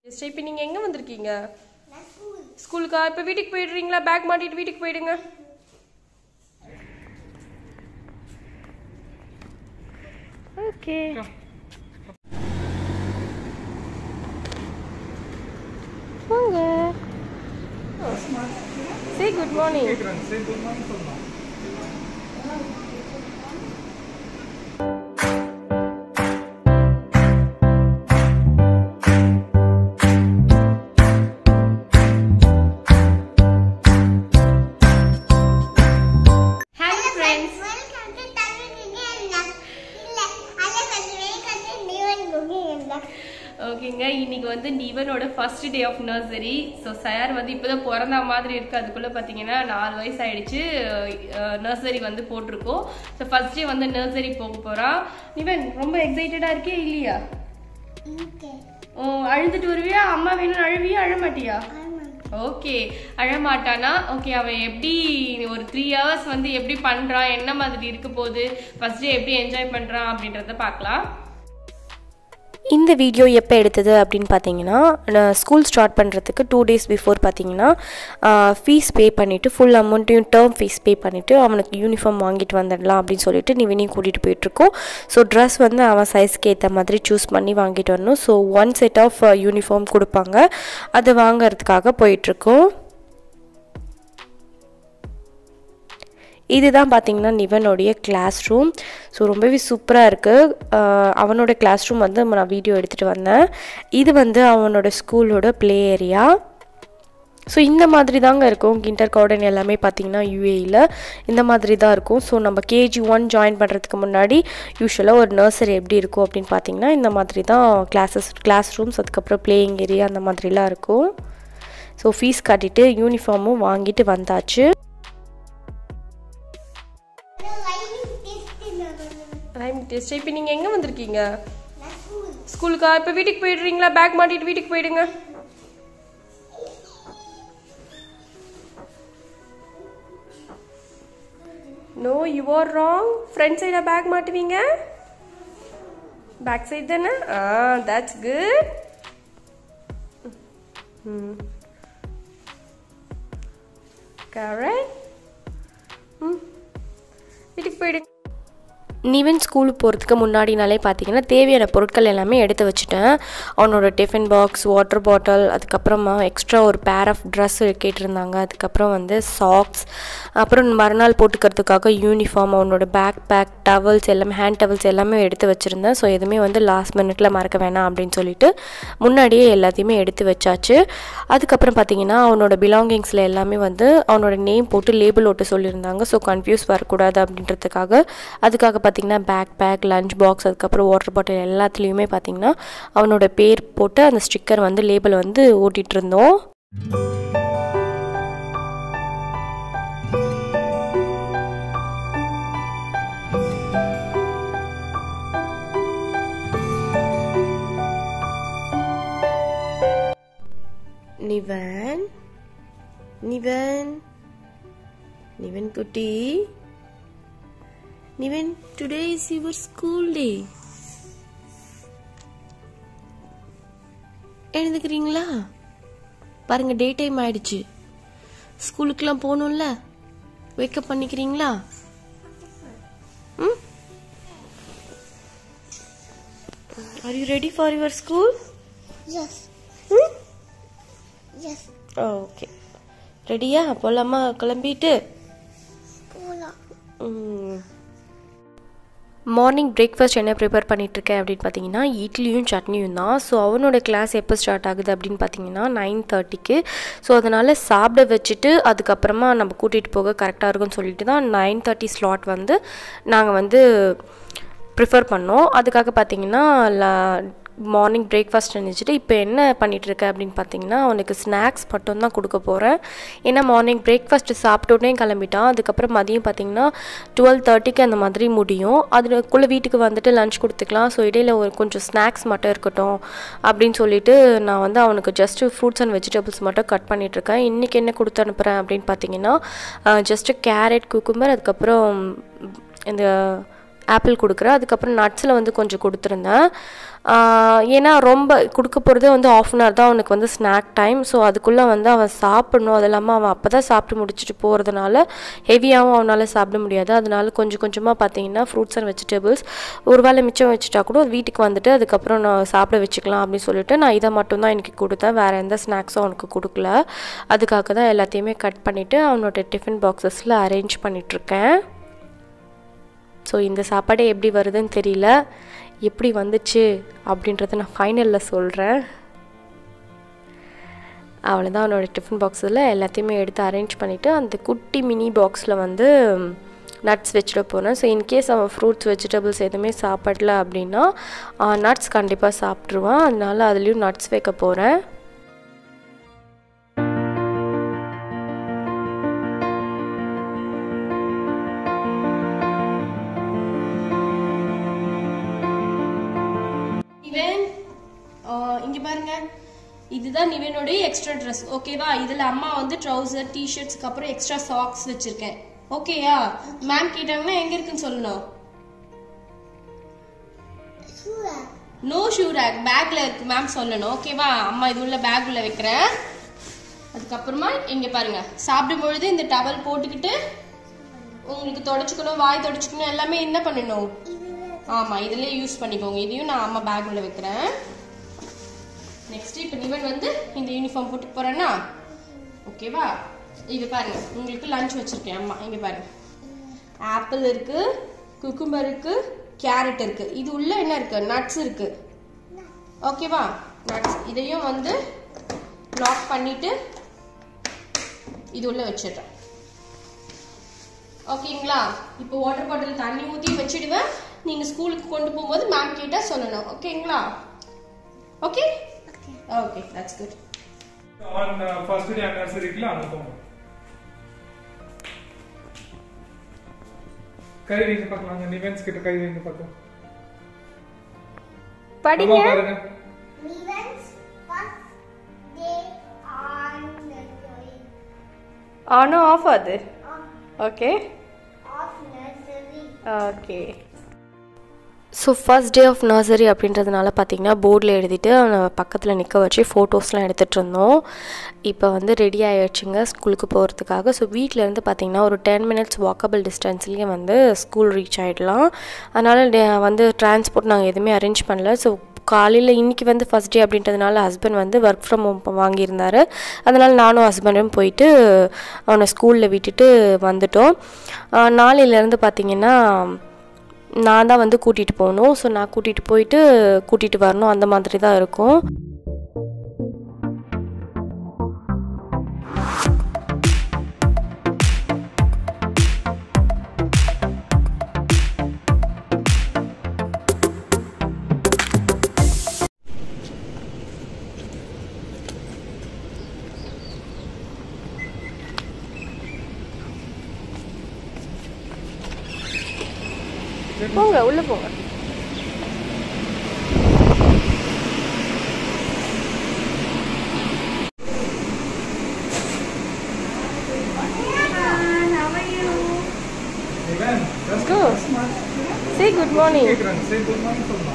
Just இப்போ நீங்கள் எங்கே வந்திருக்கீங்க ஸ்கூலுக்கா இப்போ வீட்டுக்கு போயிடுறீங்களா பேக் மாட்டிட்டு வீட்டுக்கு போயிடுங்க ஓகே வாங்க say good morning hello friends Welcome to Tamil Indian Vlog. இல்ல, அல்ல வந்து welcome to Nevan Cooking Vlog. ஓகேங்க இன்னைக்கு வந்து நிவனோட first day of nursery so sir வந்து இப்போதான் பிறந்த மாதிரி இருக்கு அதுக்குள்ள பார்த்தீங்கன்னா நாலு வயசு ஆயிடுச்சு நர்சரி வந்து போட்டிருக்கோம் ஸோ ஃபர்ஸ்ட் டே வந்து நர்சரி போக போறான் நிவன் ரொம்ப எக்ஸைட்டடா இருக்கே இல்லையா Okay. ஓ அழுதுட்டு வருவியா அம்மா வேணும்னு அழுவியா அழ மாட்டியா ஆமா. ஓகே அழமாட்டானா ஓகே அவன் எப்படி ஒரு த்ரீ ஹவர்ஸ் வந்து எப்படி பண்றான் என்ன மாதிரி இருக்க போகுது ஃபர்ஸ்ட் டே எப்படி என்ஜாய் பண்றான் அப்படின்றத பார்க்கலாம் இந்த வீடியோ எப்போ எடுத்தது அப்படின்னு பார்த்தீங்கன்னா நான் ஸ்கூல் ஸ்டார்ட் பண்ணுறதுக்கு டூ டேஸ் பிஃபோர் பார்த்தீங்கன்னா ஃபீஸ் பே பண்ணிவிட்டு ஃபுல் அமௌண்ட்டையும் டேர்ம் ஃபீஸ் பே பண்ணிவிட்டு அவனுக்கு யூனிஃபார்ம் வாங்கிட்டு வந்துடலாம் அப்படின்னு சொல்லிட்டு நிவினையும் கூட்டிகிட்டு போயிட்டுருக்கோம் ஸோ ட்ரெஸ் வந்து அவன் சைஸ்க்கு ஏற்ற மாதிரி சூஸ் பண்ணி வாங்கிட்டு வரணும் so one set of uniform கொடுப்பாங்க அது வாங்குறதுக்காக போயிட்டுருக்கோம் இதுதான் பார்த்தீங்கன்னா நிவனுடைய கிளாஸ் ரூம் ஸோ ரொம்பவே சூப்பராக இருக்குது அவனோட கிளாஸ் ரூம் வந்து நான் வீடியோ எடுத்துகிட்டு வந்தேன் இது வந்து அவனோட ஸ்கூலோட ப்ளே ஏரியா ஸோ இந்த மாதிரி தாங்க இருக்கும் கிண்டர் கார்டன் எல்லாமே பார்த்தீங்கன்னா யூஏயில் இந்த மாதிரி தான் இருக்கும் ஸோ நம்ம கேஜி ஒன் ஜாயின் பண்ணுறதுக்கு முன்னாடி யூஸ்வலாக ஒரு நர்சரி எப்படி இருக்கும் அப்படின்னு பார்த்தீங்கன்னா இந்த மாதிரி தான் கிளாஸஸ் கிளாஸ் ரூம்ஸ் அதுக்கப்புறம் பிளேயிங் ஏரியா அந்த மாதிரிலாம் இருக்கும் ஸோ ஃபீஸ் கட்டிட்டு யூனிஃபார்மும் வாங்கிட்டு வந்தாச்சு அப்புறம் writing test நான் டைம் டெஸ்ட் இப்போ நீங்கள் எங்கே வந்திருக்கீங்க நான் school. ஸ்கூலுக்கா இப்போ வீட்டுக்கு போயிடுறீங்களா பேக் மாட்டிட்டு வீட்டுக்கு போயிடுங்க no you are wrong front சைடாக பேக் மாட்டுவீங்க பேக் சைடு தானே ah that's good hmm correct hmm வீட்டுக்கு போயிடுங்க நிவன் ஸ்கூலுக்கு போகிறதுக்கு முன்னாடினாலே பார்த்தீங்கன்னா தேவையான பொருட்கள் எல்லாமே எடுத்து வச்சுட்டேன் அவனோட டிஃபன் பாக்ஸ் வாட்டர் பாட்டில் அதுக்கப்புறமா எக்ஸ்ட்ரா ஒரு பேர் ஆஃப் ட்ரெஸ் கேட்டிருந்தாங்க அதுக்கப்புறம் வந்து சாக்ஸ் அப்புறம் மறுநாள் போட்டுக்கிறதுக்காக யூனிஃபார்ம் அவனோட பேக் பேக் டவல்ஸ் எல்லாமே ஹேண்ட் டவல்ஸ் எல்லாமே எடுத்து வச்சுருந்தேன் ஸோ எதுவுமே வந்து லாஸ்ட் மினிட்ல மறக்க வேணாம் அப்படின்னு சொல்லிட்டு முன்னாடியே எல்லாத்தையுமே எடுத்து வச்சாச்சு அதுக்கப்புறம் பார்த்தீங்கன்னா அவனோட பிலாங்கிங்ஸில் எல்லாமே வந்து அவனோட நேம் போட்டு லேபிள் ஓட்ட சொல்லியிருந்தாங்க ஸோ கன்ஃபியூஸ் வரக்கூடாது அப்படின்றதுக்காக அதுக்காக பார்த்தீங்கன்னா பேக் பேக் லஞ்ச் பாக்ஸ் அதுக்கப்புறம் வாட்டர் பாட்டில் எல்லாத்துலேயுமே பார்த்தீங்கன்னா அவனோட பேர் போட்டு அந்த ஸ்டிக்கர் வந்து லேபிள் வந்து ஓட்டிகிட்டு இருந்தோம் நிவன் நிவன் நிவன் குட்டி Nivan today is your school day எழுந்துக்கிறீங்களா பாருங்க டே டைம் ஆயிடுச்சு ஸ்கூலுக்குலாம் போகணும்ல வேக்கப் பண்ணிக்கிறீங்களா hmm are you ready for your school Yes. Hmm Yes. Okay ரெடியா போலாமா கிளம்பிட்டு போலாம். மார்னிங் பிரேக்ஃபாஸ்ட் என்ன ப்ரிப்பேர் பண்ணிகிட்ருக்கேன் அப்படின்னு பார்த்தீங்கன்னா இட்லியும் சட்னியும் தான் ஸோ அவனோட கிளாஸ் எப்போ ஸ்டார்ட் ஆகுது அப்படின்னு பார்த்தீங்கன்னா நைன் தேர்ட்டிக்கு ஸோ அதனால் சாப்பிட வச்சுட்டு அதுக்கப்புறமா நம்ம கூட்டிகிட்டு போக கரெக்டாக இருக்கும்னு சொல்லிட்டு தான் நைன் தேர்ட்டி ஸ்லாட் வந்து நாங்கள் வந்து ப்ரிஃபர் பண்ணோம் அதுக்காக பார்த்தீங்கன்னா மார்னிங் பிரேக்ஃபாஸ்ட் நினச்சிட்டு இப்போ என்ன பண்ணிகிட்ருக்கேன் அப்படின்னு பார்த்தீங்கன்னா அவனுக்கு ஸ்நாக்ஸ் மட்டும் தான் கொடுக்க போகிறேன் ஏன்னா மார்னிங் பிரேக்ஃபாஸ்ட்டு சாப்பிட்டோடனே கிளம்பிட்டான் அதுக்கப்புறம் மதியம் பார்த்தீங்கன்னா டுவெல் தேர்ட்டிக்கு அந்த மாதிரி முடியும் அதுக்குள்ளே வீட்டுக்கு வந்துட்டு லஞ்ச் கொடுத்துக்கலாம் ஸோ இடையில ஒரு கொஞ்சம் ஸ்நாக்ஸ் மட்டும் இருக்கட்டும் அப்படின்னு சொல்லிட்டு நான் வந்து அவனுக்கு ஜஸ்ட்டு ஃப்ரூட்ஸ் அண்ட் வெஜிடபிள்ஸ் மட்டும் கட் பண்ணிகிட்ருக்கேன் இன்றைக்கி என்ன கொடுத்து அனுப்புகிறேன் அப்படின்னு பார்த்தீங்கன்னா ஜஸ்ட்டு கேரட் குக்கும்பர் அதுக்கப்புறம் இந்த ஆப்பிள் கொடுக்குறேன் அதுக்கப்புறம் நட்ஸில் வந்து கொஞ்சம் கொடுத்துருந்தேன் ஆஹ் ஏன்னா ரொம்ப கொடுக்க போகிறதே வந்து ஆஃப் அன் ஹவர் தான் அவனுக்கு வந்து ஸ்நாக் டைம் ஸோ அதுக்குள்ளே வந்து அவன் சாப்பிடணும் அது இல்லாமல் அவன் அப்போ தான் சாப்பிட்டு முடிச்சுட்டு போகிறதுனால ஹெவியாகவும் அவனால் சாப்பிட முடியாது அதனால கொஞ்சம் கொஞ்சமாக பார்த்தீங்கன்னா ஃப்ரூட்ஸ் அண்ட் வெஜிடபிள்ஸ் ஒரு வேளை மிச்சம் வச்சுட்டா கூட வீட்டுக்கு வந்துட்டு அதுக்கப்புறம் நான் சாப்பிட வச்சுக்கலாம் அப்படின்னு சொல்லிட்டு நான் இதை மட்டும்தான் எனக்கு கொடுத்தேன் வேறு எந்த ஸ்நாக்ஸும் அவனுக்கு கொடுக்கல அதுக்காக தான் எல்லாத்தையுமே கட் பண்ணிவிட்டு அவனோட டிஃபன் பாக்ஸஸில் அரேஞ்ச் பண்ணிகிட்ருக்கேன் ஸோ இந்த சாப்பாடே எப்படி வருதுன்னு தெரியல எப்படி வந்துச்சு அப்படின்றத நான் ஃபைனலில் சொல்கிறேன் அவ்வளோதான் அவனோட டிஃபன் பாக்ஸில் எல்லாத்தையுமே எடுத்து அரேஞ்ச் பண்ணிவிட்டு அந்த குட்டி மினி பாக்ஸில் வந்து நட்ஸ் வச்சுட போகிறேன் ஸோ இன்கேஸ் அவன் ஃப்ரூட்ஸ் வெஜிடபிள்ஸ் எதுவுமே சாப்பிடல அப்படின்னா நட்ஸ் கண்டிப்பாக சாப்பிட்ருவான் அதனால அதுலேயும் நட்ஸ் வைக்க போகிறேன் நிவேன் இங்க பாருங்க இதுதான் நிவேனோட எக்ஸ்ட்ரா ட்ரெஸ் ஓகேவா இதுல அம்மா வந்து ட்ரௌசர் டிஷர்ட்ஸ்க்கு அப்புறம் எக்ஸ்ட்ரா சாக்ஸ் வச்சிருக்கேன் ஓகேயா மேம் கேட்டாங்கன்னா எங்க இருக்குன்னு சொல்லணும் சூடா நோ ஷூ ரேக் பேக்ல இருக்கு மேம் சொல்லணும் ஓகேவா அம்மா இது உள்ள பேக் உள்ள வைக்கிறேன் அதுக்கப்புறமா இங்க பாருங்க சாப்பிடும் பொழுது இந்த டவல் போட்டுக்கிட்டு உங்களுக்கு தொடச்சுக்கணும் வாய் தொடச்சுக்கணும் எல்லாமே என்ன பண்ணணும் ஆமா இதுலயே யூஸ் பண்ணிக்கோங்க இதையும் நான் அம்மா பேக் உள்ள வைக்கிறேன் நெக்ஸ்ட் இப்போ நிவன் வந்து இந்த யூனிஃபார்ம் போட்டு போறேன்னா ஓகேவா இது பாருங்க உங்களுக்கு லஞ்ச் வச்சிருக்கேன் அம்மா இங்க பாருங்க ஆப்பிள் இருக்கு குக்கும்பர் இருக்கு கேரட் இருக்கு இது உள்ள என்ன இருக்கு நட்ஸ் இருக்கு ஓகேவா நட்ஸ் இதையும் வந்து லாக் பண்ணிட்டு இது உள்ள வச்சிடுறேன் ஓகேங்களா இப்போ வாட்டர் பாட்டில் தண்ணி ஊற்றி வச்சிடுவேன் நீங்க ஸ்கூலுக்கு கொண்டு போகும்போது மேம் கேட்டா சொல்லணும் ஓகேங்களா okay okay that's good on first day நர்சரிக்குல அனுப்பணும் கை வைங்க பார்க்கலாம் நிவன்ஸ் கிட்ட கை வைங்க பார்க்கலாம் படிங்க அம்மா பாருங்க Nivens first day on nursery ஆனும் ஆஃப் அது okay of nursery. Okay so first day of nursery அப்படின்றதுனால பார்த்தீங்கன்னா போர்டில் எழுதிட்டு அவனை பக்கத்தில் நிற்க வச்சு ஃபோட்டோஸ்லாம் எடுத்துகிட்டு இருந்தோம் இப்போ வந்து ரெடி ஆகிடுச்சுங்க ஸ்கூலுக்கு போகிறதுக்காக ஸோ வீட்டிலேருந்து பார்த்தீங்கன்னா ஒரு டென் மினிட்ஸ் வாக்கபிள் டிஸ்டன்ஸ்லேயே வந்து ஸ்கூல் ரீச் ஆகிடலாம் அதனால் வந்து டிரான்ஸ்போர்ட் நாங்கள் எதுவுமே அரேஞ்ச் பண்ணல ஸோ காலையில் இன்றைக்கி வந்து ஃபஸ்ட் டே அப்படின்றதுனால ஹஸ்பண்ட் வந்து ஒர்க் ஃப்ரம் ஹோம் வாங்கியிருந்தாரு அதனால் நானும் ஹஸ்பண்டும் போயிட்டு அவனை ஸ்கூலில் விட்டுட்டு வந்துட்டோம் ஆஹ் நாளையிலேருந்து பார்த்தீங்கன்னா நான் தான் வந்து கூட்டிகிட்டு போகணும் ஸோ நான் கூட்டிகிட்டு போயிட்டு கூட்டிகிட்டு வரணும் அந்த மாதிரி தான் இருக்கும் போங்க உள்ளே போங்க Nivan just Go. Say good morning கேக்குறாங்க சரி குட் மார்னிங் சொல்லலாம்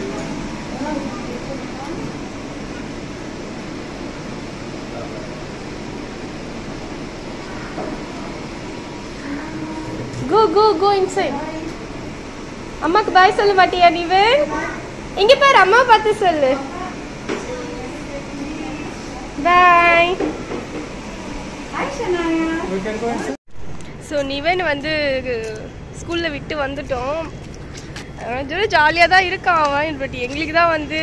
கோ கோ கோ இன்சைட் அம்மாக்கு பாய் சொல்ல மாட்டியா நீவு இங்க பாரு அம்மா பார்த்து சொல்லு bye we can go inside so Nivan வந்து ஸ்கூலில் விட்டு வந்துட்டோம் ஜாலியாக தான் இருக்கான் அவன் பட் எங்களுக்கு தான் வந்து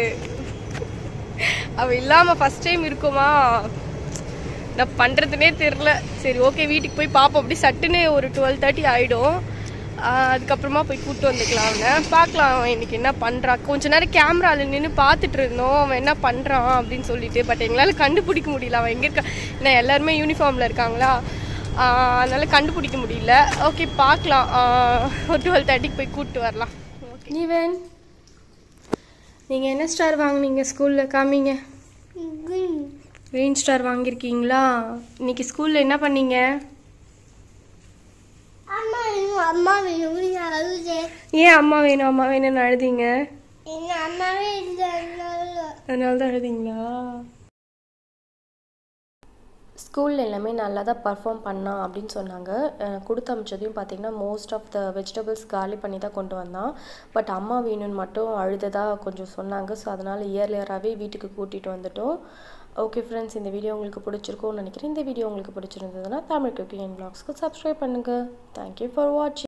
அவள் இல்லாமல் ஃபஸ்ட் டைம் இருக்குமா நான் பண்ணுறதுனே தெரில சரி ஓகே வீட்டுக்கு போய் பார்ப்போம் அப்படி சட்டுன்னு ஒரு டுவெல் தேர்ட்டி ஆகிடும் அதுக்கப்புறமா போய் கூப்பிட்டு வந்துக்கலாம் அவனை பார்க்கலாம் அவன் இன்னைக்கு என்ன பண்ணுறான் கொஞ்ச நேரம் கேமராவில் நின்று பார்த்துட்டு இருந்தோம் அவன் என்ன பண்ணுறான் அப்படின்னு சொல்லிட்டு பட் எங்களால் கண்டுபிடிக்க முடியல அவன் எங்கே இருக்கா ஏன்னா எல்லாருமே யூனிஃபார்மில் இருக்காங்களா ஆஹ் அதனால கண்டுபிடிக்க முடியல ஓகே பார்க்கலாம் ஆஹ் ஒரு டுவெல் தேர்ட்டிக்கு போய் கூப்பிட்டு வரலாம் ஓகே நீவன் நீங்கள் என்ன ஸ்டார் வாங்குனீங்க ஸ்கூலில் காமிங்க Green. க்ரீன் ஸ்டார் வாங்கியிருக்கீங்களா இன்னைக்கு ஸ்கூலில் என்ன பண்ணீங்க அம்மா இது அம்மா வேணும் அழுது ஏன் அம்மா வேணும் அம்மா வேணும்னு அழுதீங்க எங்க அம்மாவே இல்லை அதனால அதனால தான் அழுதீங்களா ஸ்கூலில் எல்லாமே நல்லா தான் பர்ஃபார்ம் பண்ணான் அப்படின்னு சொன்னாங்க அஹ் கொடுத்து அமிச்சதையும் பார்த்தீங்கன்னா மோஸ்ட் ஆஃப் த வெஜிடபிள்ஸ் காலி பண்ணி தான் கொண்டு வந்தான் பட் அம்மா வேணும்னு மட்டும் அழுததா கொஞ்சம் சொன்னாங்க ஸோ அதனால் இயர்லியராகவே வீட்டுக்கு கூட்டிகிட்டு வந்துட்டோம் ஓகே ஃப்ரெண்ட்ஸ் இந்த வீடியோ உங்களுக்கு பிடிச்சிருக்கும்னு நினைக்கிறேன் இந்த வீடியோ உங்களுக்கு பிடிச்சிருந்ததுன்னா தமிழ் குக்கிங் அண்ட் பிளாக்ஸ்க்கு சப்ஸ்கிரைப் பண்ணுங்கள் தேங்க்யூ ஃபார் வாட்சிங்